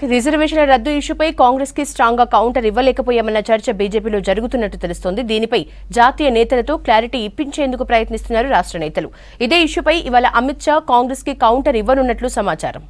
రిజర్వేషన్ల రద్దు ఇష్యూపై కాంగ్రెస్ కి స్ట్రాంగ్ గా కౌంటర్ ఇవ్వలేకపోయామన్న చర్చ బీజేపీలో జరుగుతున్నట్టు తెలుస్తోంది దీనిపై జాతీయ నేతలతో క్లారిటీ ఇప్పించేందుకు ప్రయత్నిస్తున్నారు రాష్ట్ర నేతలు ఇదే ఇష్యూపై ఇవాళ అమిత్ షా కాంగ్రెస్ కి కౌంటర్ ఇవ్వనున్నట్లు సమాచారం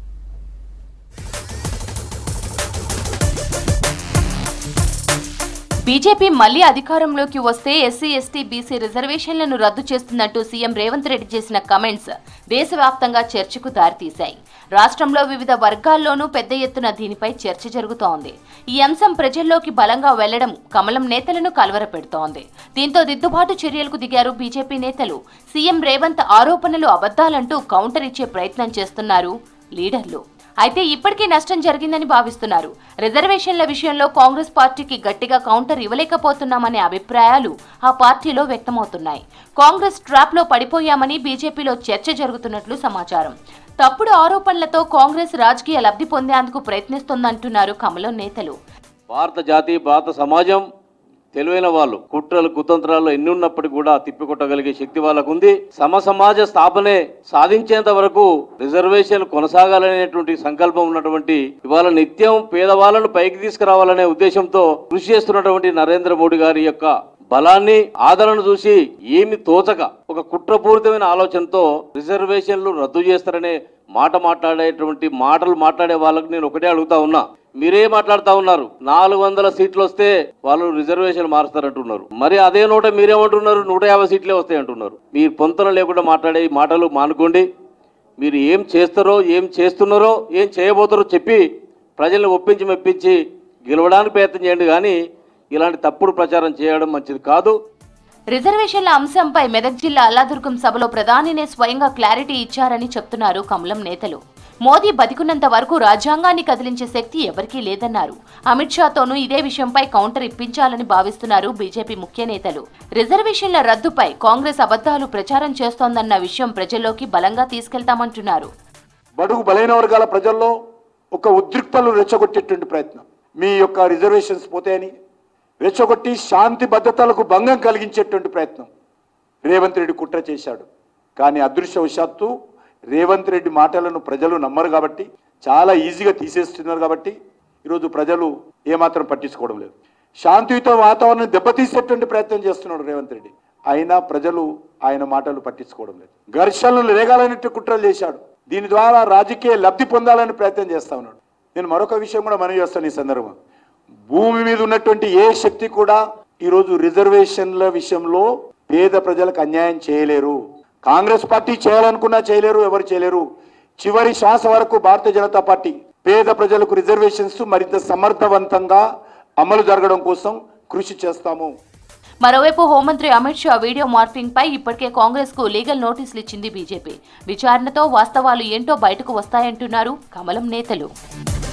బీజేపీ మళ్లీ అధికారంలోకి వస్తే ఎస్సీ ఎస్టీ బీసీ రిజర్వేషన్లను రద్దు చేస్తున్నట్టు సీఎం రేవంత్ రెడ్డి చేసిన కమెంట్స్ దేశవ్యాప్తంగా చర్చకు దారితీశాయి రాష్ట్రంలో వివిధ వర్గాల్లోనూ పెద్ద ఎత్తున దీనిపై చర్చ జరుగుతోంది ఈ అంశం ప్రజల్లోకి బలంగా వెళ్లడం కమలం నేతలను కలవరపెడుతోంది దీంతో దిద్దుబాటు చర్యలకు దిగారు బీజేపీ నేతలు సీఎం రేవంత్ ఆరోపణలు అబద్దాలంటూ కౌంటర్ ఇచ్చే ప్రయత్నం చేస్తున్నారు లీడర్లు అయితే ఇప్పటికే నష్టం జరిగిందని భావిస్తున్నారు రిజర్వేషన్ల విషయంలో కాంగ్రెస్ పార్టీకి గట్టిగా కౌంటర్ ఇవ్వలేకపోతున్నామనే అభిప్రాయాలు ఆ పార్టీలో వ్యక్తమవుతున్నాయి కాంగ్రెస్ ట్రాప్ లో పడిపోయామని బీజేపీలో చర్చ జరుగుతున్నట్లు సమాచారం తప్పుడు ఆరోపణలతో కాంగ్రెస్ రాజకీయ లబ్ధి పొందేందుకు ప్రయత్నిస్తోందంటున్నారు కమలం నేతలు భారత జాతి భారత సమాజం తెలివైన వాళ్ళు కుట్రలు కుతంత్రాలు ఎన్ని ఉన్నప్పటికీ కూడా తిప్పికొట్టగలిగే శక్తి వాళ్ళకు ఉంది సమ సమాజ స్థాపనే సాధించేంత వరకు రిజర్వేషన్ కొనసాగాలనేటువంటి సంకల్పం ఉన్నటువంటి ఇవాళ నిత్యం పేదవాళ్ళను పైకి తీసుకురావాలనే ఉద్దేశంతో కృషి చేస్తున్నటువంటి నరేంద్ర మోడీ గారి యొక్క బలాన్ని ఆదరణ చూసి ఏమి తోచక ఒక కుట్రపూరితమైన ఆలోచనతో రిజర్వేషన్లు రద్దు చేస్తారనే మాట మాట్లాడేటువంటి మాటలు మాట్లాడే వాళ్ళకు నేను ఒకటే అడుగుతా ఉన్నా మీరే మాట్లాడుతా ఉన్నారు నాలుగు వందల సీట్లు వస్తే వాళ్ళు రిజర్వేషన్ మారుస్తారంటున్నారు మరి అదే నోట మీరేమంటున్నారు నూట యాభై సీట్లే వస్తాయి అంటున్నారు మీరు పొంతన లేకుండా మాట్లాడే ఈ మాటలు మానుకోండి మీరు ఏం చేస్తారో ఏం చేస్తున్నారో ఏం చేయబోతారో చెప్పి ప్రజల్ని ఒప్పించి మెప్పించి గెలవడానికి ప్రయత్నం చేయండి కానీ ఇలాంటి తప్పుడు ప్రచారం చేయడం మంచిది కాదు రిజర్వేషన్ల అంశంపై మెదక్ జిల్లా అల్లాదుర్గం సభలో ప్రధానినే స్వయంగా క్లారిటీ ఇచ్చారని చెప్తున్నారు కమలం నేతలు మోదీ బతికున్నంత వరకు రాజ్యాంగాన్ని కదిలించే శక్తి ఎవరికీ లేదన్నారు అమిత్ షాతోనూ ఇదే విషయంపై కౌంటర్ ఇప్పించాలని భావిస్తున్నారు బీజేపీ ముఖ్య నేతలు రిజర్వేషన్ల రద్దుపై కాంగ్రెస్ అబద్దాలు ప్రచారం చేస్తోందన్న విషయం ప్రజల్లోకి బలంగా తీసుకెళ్తామంటున్నారు బడుగు బలైన వర్గాల ప్రజల్లో ఒక ఉద్రిక్తలు రెచ్చగొట్టేటువంటి ప్రయత్నం మీ యొక్క రిజర్వేషన్స్ పోతాయని రెచ్చగొట్టి శాంతి భద్రతలకు భంగం కలిగించేటువంటి ప్రయత్నం రేవంత్ రెడ్డి కుట్ర చేశాడు కానీ అదృష్టవశాత్తు రేవంత్ రెడ్డి మాటలను ప్రజలు నమ్మరు కాబట్టి చాలా ఈజీగా తీసేస్తున్నారు కాబట్టి ఈరోజు ప్రజలు ఏమాత్రం పట్టించుకోవడం లేదు శాంతియుత వాతావరణం దెబ్బతీసేటువంటి ప్రయత్నం చేస్తున్నాడు రేవంత్ రెడ్డి అయినా ప్రజలు ఆయన మాటలు పట్టించుకోవడం లేదు ఘర్షణలు రేగాలనేట్టు కుట్రలు చేశాడు దీని ద్వారా రాజకీయ లబ్ధి పొందాలని ప్రయత్నం చేస్తా ఉన్నాడు నేను మరొక విషయం కూడా మనవి చేస్తాను ఈ సందర్భం భూమి మీద ఉన్నటువంటి ఏ శక్తి కూడా ఈరోజు రిజర్వేషన్ల విషయంలో పేద ప్రజలకు అన్యాయం చేయలేరు కాంగ్రెస్ పార్టీ చేయాలనుకున్నా చేయలేరు ఎవరు చేయలేరు చివరి శ్వాస వరకు భారతీయ జనతా పార్టీ పేద ప్రజలకు రిజర్వేషన్స్ మరింత సమర్థవంతంగా అమలు జరగడం కోసం కృషి చేస్తాము మరోవైపు హోంమంత్రి అమిత్ షా వీడియో మార్ఫింగ్ పై ఇప్పటికే కాంగ్రెస్ కు లీగల్ నోటీసులు ఇచ్చింది బీజేపీ విచారణతో వాస్తవాలు ఏంటో బయటకు వస్తాయంటున్నారు కమలం నేతలు